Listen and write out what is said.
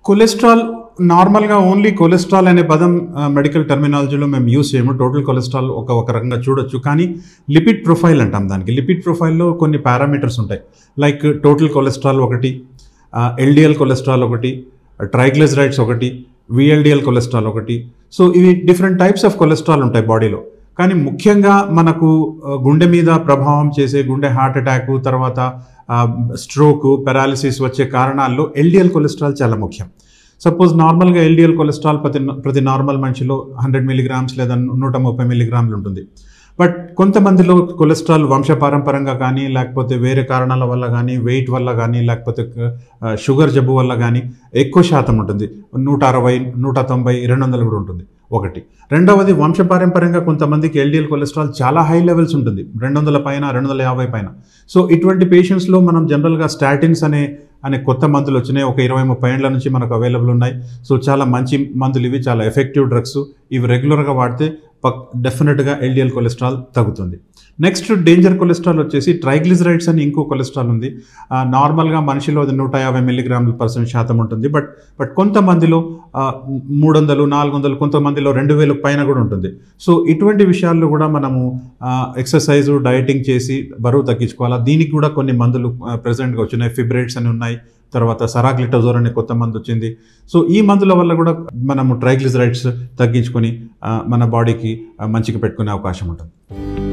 cholesterol నార్మల్గా only cholesterol అనే పదం మెడికల్ టర్మినాలజీలో మేము యూస్ చేయము టోటల్ కొలెస్ట్రాల్ ఒక ఒక రకంగా చూడొచ్చు కానీ లిపిడ్ ప్రొఫైల్ అంటాం దానికి లిపిడ్ ప్రొఫైల్లో కొన్ని పారామీటర్స్ ఉంటాయి లైక్ టోటల్ కొలెస్ట్రాల్ ఒకటి ఎల్డిఎల్ కొలెస్ట్రాల్ ఒకటి ట్రైగ్లిజరైడ్స్ ఒకటి విఎల్డిఎల్ కొలెస్ట్రాల్ ఒకటి సో ఇవి డిఫరెంట్ టైప్స్ ఆఫ్ కొలెస్ట్రాల్ ఉంటాయి బాడీలో కానీ ముఖ్యంగా మనకు ఆ, గుండె మీద ప్రభావం చేసే గుండె హార్ట్ అటాక్ తర్వాత స్ట్రోక్ పెరాలిసిస్ వచ్చే కారణాల్లో ఎల్డిఎల్ కొలెస్ట్రాల్ చాలా ముఖ్యం సపోజ్ నార్మల్గా ఎల్డిఎల్ కొలెస్ట్రాల్ ప్రతి ప్రతి నార్మల్ మనిషిలో హండ్రెడ్ మిలీగ్రామ్స్ లేదా నూట ముప్పై మిలీగ్రాములు ఉంటుంది బట్ కొంతమందిలో కొలెస్ట్రాల్ వంశపారంపరంగా కానీ లేకపోతే వేరే కారణాల వల్ల కానీ వెయిట్ వల్ల కానీ లేకపోతే ఆ, షుగర్ జబ్బు వల్ల కానీ ఎక్కువ శాతం ఉంటుంది నూట అరవై నూట తొంభై రెండు వందలు కూడా ఉంటుంది ఒకటి రెండవది వంశపారంపర్యంగా కొంతమందికి ఎల్డిఎల్ కొలెస్ట్రాల్ చాలా హై లెవెల్స్ ఉంటుంది రెండు వందల పైన రెండు వందల యాభై పైన సో ఇటువంటి పేషెంట్స్లో మనం జనరల్గా స్టాటిన్స్ అనే అనే కొత్త మందులు వచ్చినాయి ఒక ఇరవై ముప్పై ఏళ్ళ నుంచి మనకు అవైలబుల్ ఉన్నాయి సో చాలా మంచి మందులు ఇవి చాలా ఎఫెక్టివ్ డ్రగ్స్ ఇవి రెగ్యులర్గా వాడితే పక్ డెఫినెట్గా ఎల్డిఎల్ కొలెస్ట్రాల్ తగ్గుతుంది నెక్స్ట్ డేంజర్ కొలెస్ట్రాల్ వచ్చేసి ట్రైగ్లిజరైడ్స్ అని ఇంకో కొలెస్ట్రాల్ ఉంది ఆ, నార్మల్గా మనిషిలో అది నూట యాభై మిల్లీగ్రాముల పర్సెంట్ శాతం ఉంటుంది బట్ బట్ కొంతమందిలో ఆ, మూడు వందలు నాలుగు వందలు కొంతమందిలో రెండు వేలు పైన కూడా ఉంటుంది సో ఇటువంటి విషయాల్లో కూడా మనము ఎక్సర్సైజ్ డైటింగ్ చేసి బరువు తగ్గించుకోవాలా దీనికి కూడా కొన్ని మందులు ప్రెసెంట్గా వచ్చినాయి ఫిబ్రేట్స్ అని ఉన్నాయి తర్వాత సరాగ్లిటోజోర్ అనే కొత్త మందు వచ్చింది సో ఈ మందుల వల్ల కూడా మనము ట్రైగ్లిజరైడ్స్ తగ్గించుకొని ఆ, మన బాడీకి ఆ, మంచిగా పెట్టుకునే అవకాశం ఉంటుంది